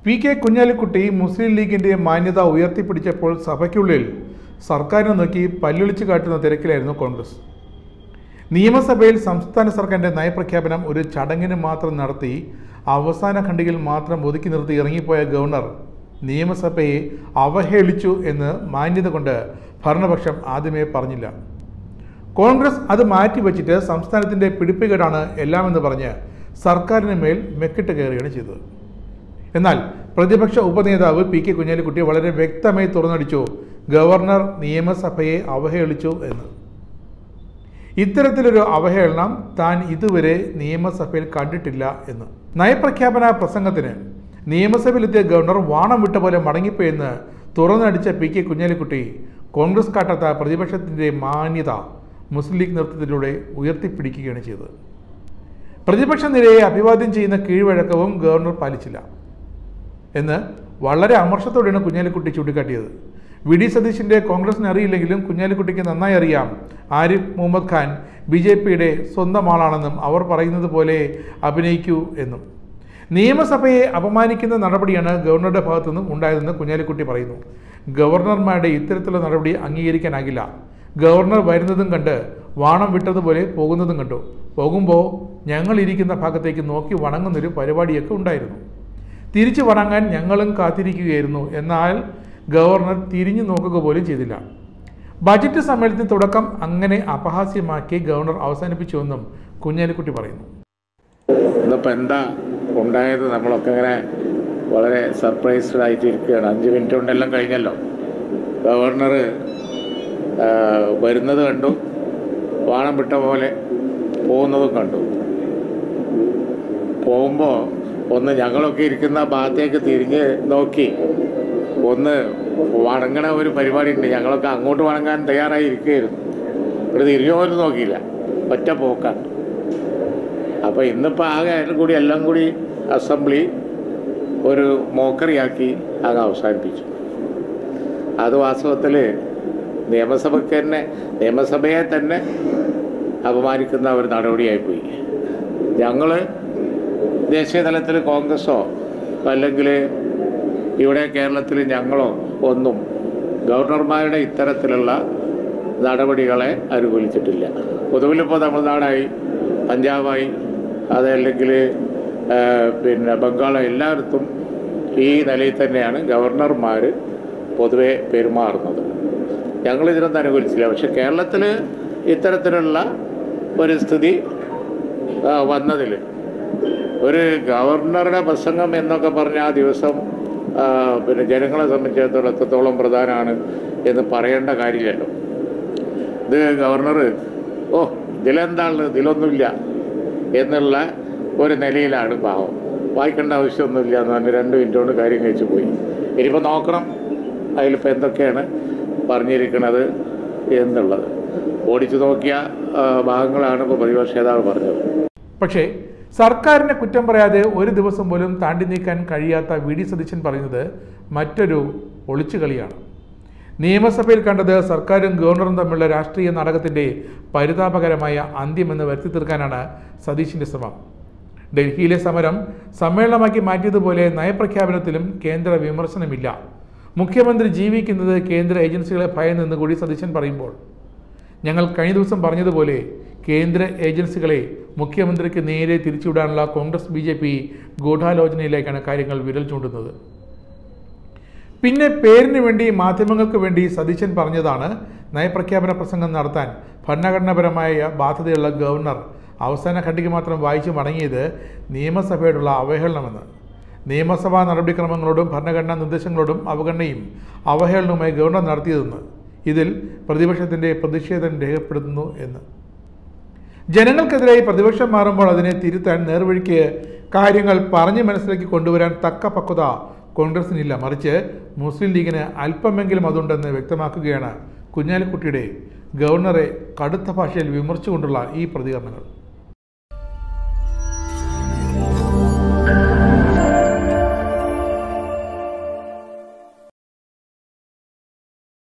P K Kunhalikutty മുസ്ലിം ലീഗിന്റെ മാന്യത ഉയർത്തിപ്പിടിച്ചപ്പോൾ സഭയ്ക്കുള്ളിൽ സർക്കാരിനെ നോക്കി പല്ലൊളിച്ചു കാട്ടുന്ന തിരക്കിലായിരുന്നു കോൺഗ്രസ് നിയമസഭയിൽ സംസ്ഥാന സർക്കാരിന്റെ നയപ്രഖ്യാപനം ഒരു ചടങ്ങിന് മാത്രം നടത്തി അവസാന ഖണ്ഡികയിൽ മാത്രം ഒതുക്കി നിർത്തി ഇറങ്ങിപ്പോയ ഗവർണർ നിയമസഭയെ അവഹേളിച്ചു എന്ന് മാന്യത കൊണ്ട് ഭരണപക്ഷം ആദ്യമേ പറഞ്ഞില്ല കോൺഗ്രസ് അത് മാറ്റിവെച്ചിട്ട് സംസ്ഥാനത്തിന്റെ പിടിപ്പുകേടാണ് എല്ലാമെന്ന് പറഞ്ഞ് സർക്കാരിന് മേൽ മെക്കിട്ട് കയറുകയാണ് ചെയ്തത് എന്നാൽ പ്രതിപക്ഷ ഉപനേതാവ് പി കെ കുഞ്ഞാലിക്കുട്ടി വളരെ വ്യക്തമായി തുറന്നടിച്ചു ഗവർണർ നിയമസഭയെ അവഹേളിച്ചു എന്ന് ഇത്തരത്തിലൊരു അവഹേളനം താൻ ഇതുവരെ നിയമസഭയിൽ കണ്ടിട്ടില്ല എന്ന് നയപ്രഖ്യാപന പ്രസംഗത്തിന് നിയമസഭയിലെത്തിയ ഗവർണർ വാണം വിട്ട പോലെ മടങ്ങിപ്പോയെന്ന് തുറന്നടിച്ച പി കെ കുഞ്ഞാലിക്കുട്ടി കോൺഗ്രസ് കാട്ടാത്ത പ്രതിപക്ഷത്തിൻ്റെ മാന്യത മുസ്ലിം ലീഗ് നേതൃത്വത്തിലൂടെ ഉയർത്തിപ്പിടിക്കുകയാണ് ചെയ്തത് പ്രതിപക്ഷ നിരയെ അഭിവാദ്യം ചെയ്യുന്ന കീഴ്വഴക്കവും ഗവർണർ പാലിച്ചില്ല എന്ന് വളരെ അമർഷത്തോടെയാണ് കുഞ്ഞാലിക്കുട്ടി ചൂണ്ടിക്കാട്ടിയത് വി ഡി സതീശിൻ്റെ കോൺഗ്രസിന് അറിയില്ലെങ്കിലും കുഞ്ഞാലിക്കുട്ടിക്ക് നന്നായി അറിയാം ആരിഫ് മുഹമ്മദ് ഖാൻ ബി ജെ പിയുടെ സ്വന്തം ആളാണെന്നും അവർ പറയുന്നത് പോലെ അഭിനയിക്കൂ എന്നും നിയമസഭയെ അപമാനിക്കുന്ന നടപടിയാണ് ഗവർണറുടെ ഭാഗത്തു നിന്നും ഉണ്ടായതെന്ന് കുഞ്ഞാലിക്കുട്ടി പറയുന്നു ഗവർണർമാരുടെ ഇത്തരത്തിലുള്ള നടപടി അംഗീകരിക്കാനാകില്ല ഗവർണർ വരുന്നതും കണ്ട് വാണം വിട്ടതുപോലെ പോകുന്നതും കണ്ടു പോകുമ്പോൾ ഞങ്ങൾ ഇരിക്കുന്ന ഭാഗത്തേക്ക് നോക്കി വണങ്ങുന്നൊരു പരിപാടിയൊക്കെ ഉണ്ടായിരുന്നു തിരിച്ചു വണങ്ങാൻ ഞങ്ങളും കാത്തിരിക്കുകയായിരുന്നു എന്നാൽ ഗവർണർ തിരിഞ്ഞു നോക്കുക പോലും ചെയ്തില്ല ബജറ്റ് സമ്മേളനത്തിന് തുടക്കം അങ്ങനെ അപഹാസ്യമാക്കി ഗവർണർ അവസാനിപ്പിച്ചുവെന്നും കുഞ്ഞാലിക്കുട്ടി പറയുന്നു ഇന്നിപ്പോൾ എന്താ ഉണ്ടായത് നമ്മളൊക്കെ ഇങ്ങനെ വളരെ സർപ്രൈസ്ഡ് ആയിട്ട് ഇരിക്കുകയാണ് അഞ്ച് മിനിറ്റ് കൊണ്ടെല്ലാം കഴിഞ്ഞല്ലോ ഗവർണർ വരുന്നത് കണ്ടു വാണം വിട്ട പോലെ പോകുന്നതും കണ്ടു പോകുമ്പോൾ ഒന്ന് ഞങ്ങളൊക്കെ ഇരിക്കുന്ന ഭാഗത്തേക്ക് തിരിഞ്ഞ് നോക്കി ഒന്ന് വണങ്ങണ ഒരു പരിപാടി ഉണ്ട് ഞങ്ങളൊക്കെ അങ്ങോട്ട് വണങ്ങാൻ തയ്യാറായി ഇരിക്കുകയായിരുന്നു ഇവിടെ തിരിഞ്ഞു പോലും നോക്കിയില്ല ഒറ്റ പോക്കാണ് അപ്പോൾ ഇന്നിപ്പോൾ ആകെ എല്ലാം കൂടി എല്ലാം കൂടി അസംബ്ലി ഒരു മോക്കറിയാക്കി അങ്ങ് അവസാനിപ്പിച്ചു അത് വാസ്തവത്തിൽ നിയമസഭയ്ക്ക് തന്നെ നിയമസഭയെ തന്നെ അപമാനിക്കുന്ന ഒരു നടപടിയായിപ്പോയി ഞങ്ങൾ ദേശീയ തലത്തിൽ കോൺഗ്രസോ അല്ലെങ്കിൽ ഇവിടെ കേരളത്തിൽ ഞങ്ങളോ ഒന്നും ഗവർണർമാരുടെ ഇത്തരത്തിലുള്ള നടപടികളെ അനുകൂലിച്ചിട്ടില്ല പൊതുവിലിപ്പോൾ തമിഴ്നാടായി പഞ്ചാബായി അതല്ലെങ്കിൽ പിന്നെ ബംഗാൾ എല്ലായിടത്തും ഈ നിലയിൽ തന്നെയാണ് ഗവർണർമാർ പൊതുവെ പെരുമാറുന്നത് ഞങ്ങൾ ഇതിനൊന്നും അനുകൂലിച്ചില്ല പക്ഷെ കേരളത്തിൽ ഇത്തരത്തിലുള്ള ഒരു സ്ഥിതി വന്നതിൽ ഒരു ഗവർണറുടെ പ്രസംഗം എന്നൊക്കെ പറഞ്ഞ ആ ദിവസം ആ, പിന്നെ ജനങ്ങളെ സംബന്ധിച്ചിടത്തോളം എത്രത്തോളം പ്രധാനമാണ് എന്ന് പറയേണ്ട കാര്യമില്ലല്ലോ ഇത് ഗവർണർ ഓ ഇതിലെന്താണ് ഇതിലൊന്നുമില്ല എന്നുള്ള ഒരു നിലയിലാണ് പാവം വായിക്കേണ്ട ആവശ്യമൊന്നുമില്ല എന്ന് പറഞ്ഞ് രണ്ട് മിനിറ്റ് കൊണ്ട് കാര്യം കഴിച്ചു പോയി ഇനിയിപ്പോൾ നോക്കണം അതിലിപ്പോൾ എന്തൊക്കെയാണ് പറഞ്ഞിരിക്കുന്നത് എന്നുള്ളത് ഓടിച്ചു നോക്കിയ ആ, ഭാഗങ്ങളാണ് ഇപ്പോൾ പ്രതിപക്ഷ നേതാവ് പറഞ്ഞത് പക്ഷേ സർക്കാരിനെ കുറ്റം പറയാതെ ഒരു ദിവസം പോലും താണ്ടി നീക്കാൻ കഴിയാത്ത വി ഡി സതീശൻ പറയുന്നത് മറ്റൊരു ഒളിച്ചുകളിയാണ് നിയമസഭയിൽ കണ്ടത് സർക്കാരും ഗവർണറും തമ്മിലുള്ള രാഷ്ട്രീയ നാടകത്തിൻ്റെ പരിതാപകരമായ അന്ത്യമെന്ന് വരുത്തി തീർക്കാനാണ് സതീശിൻ്റെ ശ്രമം ഡൽഹിയിലെ സമരം സമ്മേളനമാക്കി മാറ്റിയതുപോലെ നയപ്രഖ്യാപനത്തിലും കേന്ദ്ര വിമർശനമില്ല മുഖ്യമന്ത്രി ജീവിക്കുന്നത് കേന്ദ്ര ഏജൻസികളെ ഭയന്നെന്ന് കൂടി സതീശൻ പറയുമ്പോൾ ഞങ്ങൾ കഴിഞ്ഞ ദിവസം പറഞ്ഞതുപോലെ കേന്ദ്ര ഏജൻസികളെ മുഖ്യമന്ത്രിക്ക് നേരെ തിരിച്ചുവിടാനുള്ള കോൺഗ്രസ് ബി ജെ പി ഗൂഢാലോചനയിലേക്കാണ് കാര്യങ്ങൾ വിരൽ ചൂണ്ടുന്നത് പിന്നെ പേരിന് വേണ്ടി മാധ്യമങ്ങൾക്ക് വേണ്ടി സതീശൻ പറഞ്ഞതാണ് നയപ്രഖ്യാപന പ്രസംഗം നടത്താൻ ഭരണഘടനാപരമായ ബാധ്യതയുള്ള ഗവർണർ അവസാന ഖണ്ഡിക മാത്രം വായിച്ചു മടങ്ങിയത് നിയമസഭയോടുള്ള അവഹേളനമെന്ന് നിയമസഭാ നടപടിക്രമങ്ങളോടും ഭരണഘടനാ നിർദ്ദേശങ്ങളോടും അവഗണനയും അവഹേളനവുമായി ഗവർണർ നടത്തിയതെന്ന് ഇതിൽ പ്രതിപക്ഷത്തിൻ്റെ പ്രതിഷേധം രേഖപ്പെടുത്തുന്നു എന്ന് ജനങ്ങൾക്കെതിരായി പ്രതിപക്ഷം മാറുമ്പോൾ അതിനെ തിരുത്താൻ നേർവഴിക്ക് കാര്യങ്ങൾ പറഞ്ഞ് മനസ്സിലാക്കി കൊണ്ടുവരാൻ തക്ക പക്വത കോൺഗ്രസിനില്ല മറിച്ച് മുസ്ലിം ലീഗിന് അല്പമെങ്കിലും അതുണ്ടെന്ന് വ്യക്തമാക്കുകയാണ് കുഞ്ഞാലിക്കുട്ടിയുടെ ഗവർണറെ കടുത്ത ഭാഷയിൽ വിമർശിച്ചുകൊണ്ടുള്ള ഈ പ്രതികരണങ്ങൾ